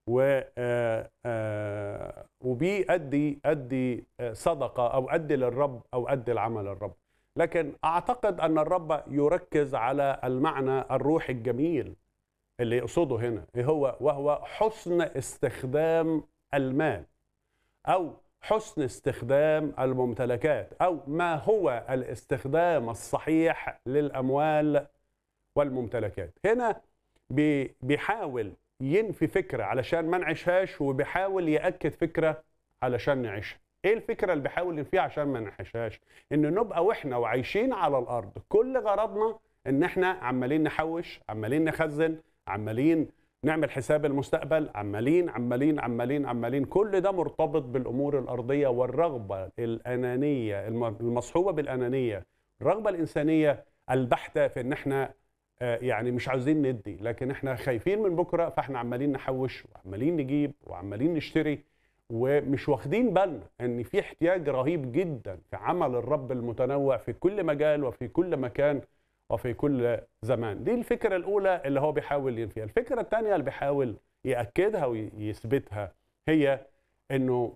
و آه، آه، وبيه ادي ادي آه، صدقه او ادي للرب او ادي العمل للرب لكن اعتقد ان الرب يركز على المعنى الروحي الجميل اللي يقصده هنا إيه هو وهو حسن استخدام المال او حسن استخدام الممتلكات او ما هو الاستخدام الصحيح للاموال والممتلكات هنا بي- بيحاول ينفي فكره علشان ما نعيشهاش وبيحاول ياكد فكره علشان نعيشها ايه الفكره اللي بيحاول ينفيها عشان ما نعيشهاش ان نبقى واحنا وعايشين على الارض كل غرضنا ان احنا عمالين نحوش عمالين نخزن عمالين نعمل حساب المستقبل عمالين عمالين عمالين عمالين كل ده مرتبط بالامور الارضيه والرغبه الانانيه الم- المصحوبه بالانانيه الرغبه الانسانيه البحته في ان احنا آه، يعني مش عاوزين ندي لكن احنا خايفين من بكره فاحنا عمالين نحوش وعمالين نجيب وعمالين نشتري ومش واخدين بالنا ان في احتياج رهيب جدا في عمل الرب المتنوع في كل مجال وفي كل مكان وفي كل زمان دي الفكرة الأولى اللي هو بيحاول ينفيها الفكرة الثانية اللي بيحاول يأكدها ويثبتها هي أنه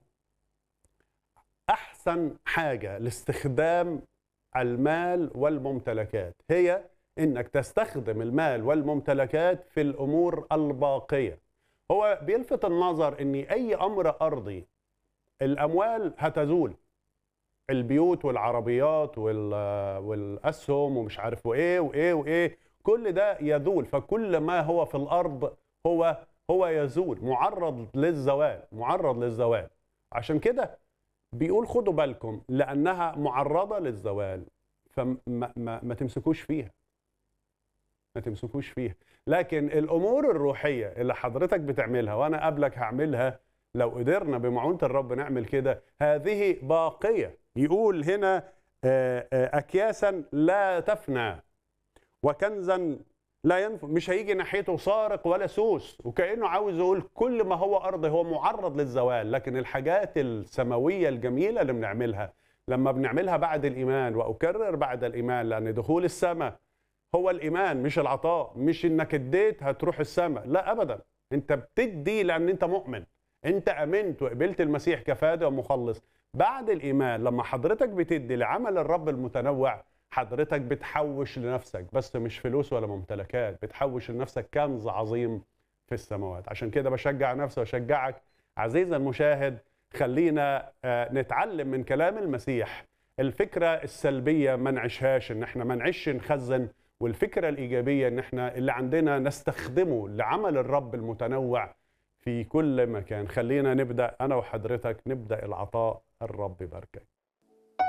أحسن حاجة لاستخدام المال والممتلكات هي أنك تستخدم المال والممتلكات في الأمور الباقية هو بيلفت النظر أن أي أمر أرضي الأموال هتزول البيوت والعربيات وال- والاسهم ومش عارف وايه وايه وايه كل ده يزول فكل ما هو في الارض هو هو يزول معرض للزوال معرض للزوال عشان كده بيقول خدوا بالكم لانها معرضه للزوال فما ما, ما تمسكوش فيها ما تمسكوش فيها لكن الامور الروحيه اللي حضرتك بتعملها وانا قبلك هعملها لو قدرنا بمعونه الرب نعمل كده هذه باقيه يقول هنا آه، آه، اكياسا لا تفنى وكنزا لا ينفع مش هيجي ناحيته سارق ولا سوس وكانه عاوز يقول كل ما هو ارض هو معرض للزوال لكن الحاجات السماويه الجميله اللي بنعملها لما بنعملها بعد الايمان واكرر بعد الايمان لان دخول السماء هو الايمان مش العطاء مش انك اديت هتروح السماء لا ابدا انت بتدي لان انت مؤمن انت امنت وقبلت المسيح كفادي ومخلص بعد الايمان لما حضرتك بتدي لعمل الرب المتنوع حضرتك بتحوش لنفسك بس مش فلوس ولا ممتلكات بتحوش لنفسك كنز عظيم في السماوات عشان كده بشجع نفسي واشجعك عزيزي المشاهد خلينا آه، نتعلم من كلام المسيح الفكرة السلبية ما نعيشهاش ان احنا ما نعيش نخزن والفكرة الإيجابية ان احنا اللي عندنا نستخدمه لعمل الرب المتنوع في كل مكان خلينا نبدأ أنا وحضرتك نبدأ العطاء الرب يباركك